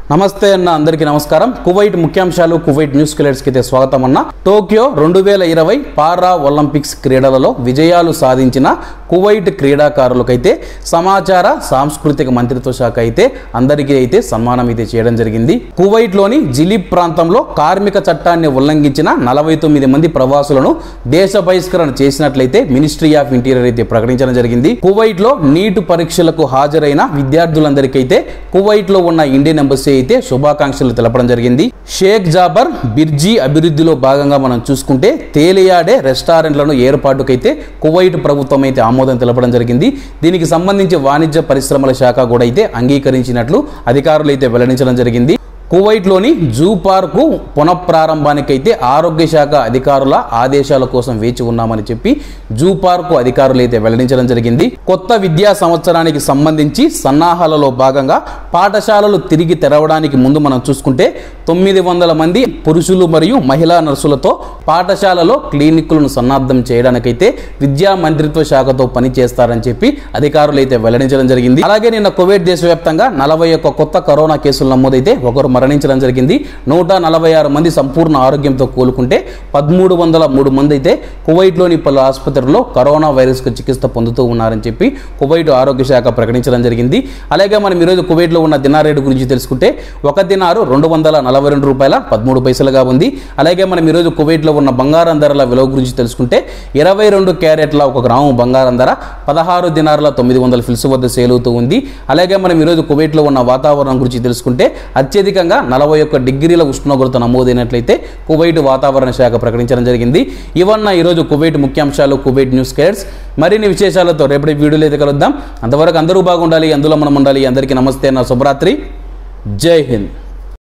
నమస్తే అన్న అందరికీ నమస్కారం కువైట్ ముఖ్యాంశాలు కువైట్ న్యూస్ కి అయితే స్వాగతం అన్న టోక్యో రెండు వేల ఇరవై పారా ఒలింపిక్స్ క్రీడలలో విజయాలు సాధించిన కువైట్ క్రీడాకారులకైతే సమాచార సాంస్కృతిక మంత్రిత్వ శాఖ అయితే అందరికీ అయితే సన్మానం అయితే చేయడం జరిగింది కువైట్లోని జిలిబ్ ప్రాంతంలో కార్మిక చట్టాన్ని ఉల్లంఘించిన నలభై తొమ్మిది మంది ప్రవాసులను దేశ బహిష్కరణ చేసినట్లయితే మినిస్ట్రీ ఆఫ్ ఇంటీరియర్ అయితే ప్రకటించడం జరిగింది కువైట్ లో నీట్ పరీక్షలకు హాజరైన విద్యార్థులందరికైతే కువైట్ లో ఉన్న ఇండియన్ ఎంబసీ అయితే శుభాకాంక్షలు తెలపడం జరిగింది షేక్ జాబర్ బిర్జీ అభివృద్ధిలో భాగంగా మనం చూసుకుంటే తేలియాడే రెస్టారెంట్లను ఏర్పాటుకైతే కువైట్ ప్రభుత్వం అయితే ఆమోదం తెలపడం జరిగింది దీనికి సంబంధించి వాణిజ్య పరిశ్రమల శాఖ కూడా అయితే అంగీకరించినట్లు అధికారులు అయితే వెల్లడించడం జరిగింది కువైట్లోని జూ పార్కు పునఃప్రారంభానికైతే ఆరోగ్య శాఖ అధికారుల ఆదేశాల కోసం వేచి ఉన్నామని చెప్పి జూ పార్కు అధికారులు అయితే వెల్లడించడం జరిగింది కొత్త విద్యా సంవత్సరానికి సంబంధించి సన్నాహాలలో భాగంగా పాఠశాలలు తిరిగి తెరవడానికి ముందు మనం చూసుకుంటే తొమ్మిది వందల మంది పురుషులు మరియు మహిళా నర్సులతో పాఠశాలలో క్లినిక్లను సన్నద్ధం చేయడానికైతే విద్యా మంత్రిత్వ శాఖతో పని చేస్తారని చెప్పి అధికారులు అయితే వెల్లడించడం జరిగింది అలాగే నిన్న కువైట్ దేశవ్యాప్తంగా నలభై ఒక్క కొత్త కరోనా కేసులు నమోదైతే ఒకరు మరణించడం జరిగింది నూట నలభై ఆరు మంది సంపూర్ణ ఆరోగ్యంతో కోలుకుంటే పదమూడు వందల మూడు మంది అయితే కువైట్లోని పలు ఆసుపత్రుల్లో కరోనా వైరస్కు చికిత్స పొందుతూ ఉన్నారని చెప్పి కువైట్ ఆరోగ్య శాఖ ప్రకటించడం జరిగింది అలాగే మనం ఈరోజు కువైట్లో ఉన్న దినార్ రేటు గురించి తెలుసుకుంటే ఒక దినారు రెండు వందల నలభై రెండు రూపాయల పదమూడు పైసలుగా ఉంది అలాగే మనం ఈరోజు కువైట్లో ఉన్న బంగారం ధరల విలువ గురించి తెలుసుకుంటే ఇరవై రెండు క్యారెట్ల ఒక గ్రాము బంగారం ధర పదహారు దినారుల తొమ్మిది వందల ఫిల్స్ వద్ద సేల్ అవుతూ ఉంది అలాగే మనం ఈరోజు కువైట్లో ఉన్న వాతావరణం గురించి తెలుసుకుంటే అత్యధికంగా నలభై ఒక్క డిగ్రీల ఉష్ణోగ్రత నమోదైనట్లయితే కువైట్ వాతావరణ శాఖ ప్రకటించడం జరిగింది ఇవన్న ఈరోజు కువైట్ ముఖ్యాంశాలు కువైట్ న్యూస్ కేర్స్ మరిన్ని విశేషాలతో రేపటి వీడియోలో అయితే కలుద్దాం అంతవరకు అందరూ బాగుండాలి అందులో మనం ఉండాలి అందరికీ నమస్తే నా శుభరాత్రి జై హింద్